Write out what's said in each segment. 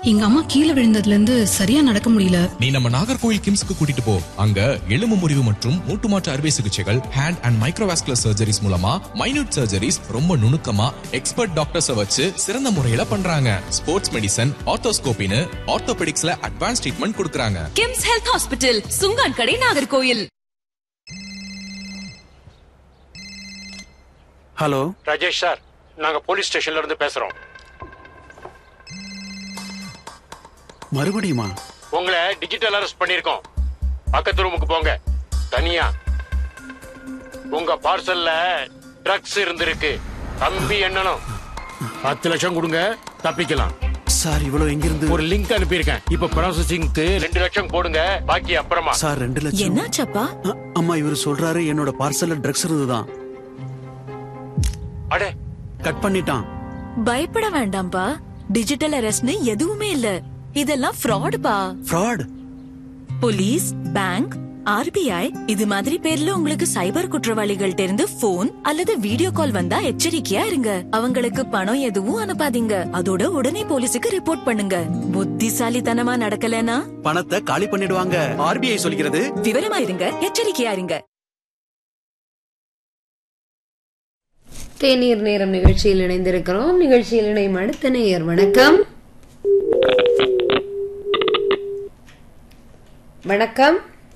எங்க அம்மா கீழே விழுந்ததுல இருந்து சரியா நடக்க முடியல நீ நம்ம நாகர்கோயில் கிம்ஸ்க்கு கூட்டிட்டு போ அங்க எலும்பு முறிவு மற்றும் மூட்டு மாற்று அறுவை சிகிச்சைகள் ஹேண்ட் அண்ட் மைக்ரோவாஸ்குலர் சர்ஜரிஸ் மூலமா மைனூட் சர்ஜரிஸ் ரொம்ப நுணுக்கமா எக்ஸ்பர்ட் டாக்டர்ஸ வச்சு சிறந்த முறையில பண்றாங்க ஸ்போர்ட்ஸ் மெடிசன் ஆர்த்தோஸ்கோபின்னு ஆர்த்தோபெடிக்ஸ்ல அட்வான்ஸ் ட்ரீட்மெண்ட் கொடுக்கறாங்க KIMS health hospital Chunkan Kadai Nagercoil hello Rajesh sir நாங்க போலீஸ் ஸ்டேஷன்ல இருந்து பேசுறோம் மறுபடியுமா உங்களை டிஜிட்டல் அரெஸ்ட் பண்ணிருக்கோம் பக்கத்து ரூமுக்கு போங்க தனியா உங்க பார்சல்ல ட்ரக்ஸ் இருந்திருக்கு தம்பி எண்ணணும் பத்து லட்சம் கொடுங்க தப்பிக்கலாம் சார் இவ்வளவு எங்கிருந்து ஒரு லிங்க் அனுப்பியிருக்கேன் இப்ப ப்ராசஸிங்க்கு ரெண்டு லட்சம் போடுங்க பாக்கி அப்புறமா சார் ரெண்டு லட்சம் என்னாச்சப்பா அ- அம்மா இவர் சொல்றாரு என்னோட பார்சல்ல ட்ரக்ஸ் இருந்துதான் அடே கட் பண்ணிட்டான் பயப்பட வேண்டாம்ப்பா டிஜிட்டல் அரெஸ்ட்னு எதுவுமே இல்ல இதெல்லாம் ஃப்ராடுப்பா ஃப்ராட் போலீஸ் பேங்க் ஆர்பிஐ இது மாதிரி பேர்ல உங்களுக்கு சைபர் குற்றவாளிகள்ட்ட இருந்து போன் அல்லது வீடியோ கால் வந்தா எச்சரிக்கையா இருங்க அவங்களுக்கு பணம் எதுவும் அனுப்பாதீங்க அதோட உடனே போலீஸுக்கு ரிப்போர்ட் பண்ணுங்க புத்திசாலித்தனமா நடக்கலனா பணத்தை காலி பண்ணிடுவாங்க ஆர்பிஐ சொல்கிறது விவரமா இருங்க எச்சரிக்கையா இருங்க தேநீர் நேரம் நிகழ்ச்சியில் இணைந்திருக்கிறோம் நிகழ்ச்சியில் இணையும் அடுத்த நேயர் வணக்கம் வணக்கம்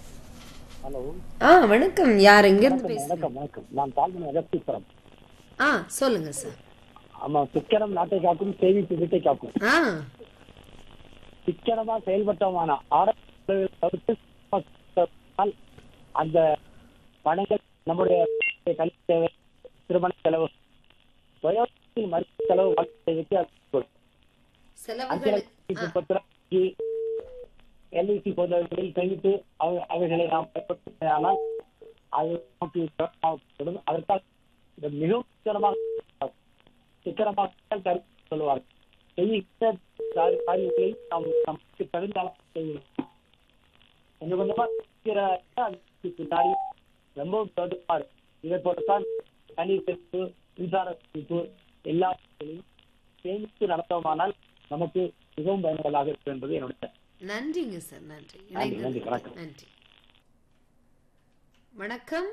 ஆ வணக்கம் யார் எங்க இருந்து பேசுறீங்க வணக்கம் வணக்கம் நான் தாழ்மணி அகஸ்தீஸ்வரம் ஆ சொல்லுங்க சார் ஆமா சிக்கனம் நாட்டை காக்கும் சேமிப்பு வீட்டை காக்கும் ஆ சிக்கனமா செயல்பட்டோமான ஆடை தவிர்த்து சுத்தமானால் அந்த பணங்கள் நம்முடைய கல்வி தேவை திருமண செலவு வயோதிக மருத்துவ செலவு வாழ்க்கைக்கு அது கொடுக்கும். செலவுகள் அஞ்சலக பத்திரம் எல்ஐசி போன்றவர்களில் சேமித்து அவ- அவைகளை நாம் பயன்படுத்தினால் அது நமக்கு தேவைப்படும். அதற்காக இது மிகவும் சிக்கனமாக சிக்கனமாக கருத்து சொல்லுவார்கள் செய்கிற காரி- காரியங்களை நாம் நமக்கு தகுந்த அளவு செய்யணும் கொஞ்சம் கொஞ்சமா செய்கிற அதுக்கு பின்னாடி ரொம்ப தடுப்பாடு இதை போலத்தான் தண்ணீர் சேமிப்பு மின்சார சேமிப்பு எல்லாத்தையும் சேமித்து நடத்தோமானால் நமக்கு மிகவும் பயனுள்ளதாக இருக்கும் என்பது என்னுடைய நன்றிங்க சார் நன்றி நன்றி, நன்றி, இணைந்ததற்கு வணக்கம். நன்றி வணக்கம்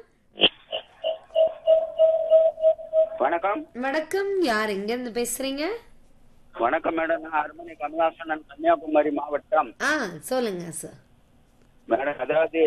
வணக்கம் வணக்கம் யார் எங்க இருந்து பேசுறீங்க வணக்கம் மேடம் நான் அருமனை கமலாசனன் கன்னியாகுமரி மாவட்டம் ஆ சொல்லுங்க சார் மேடம் அதாவது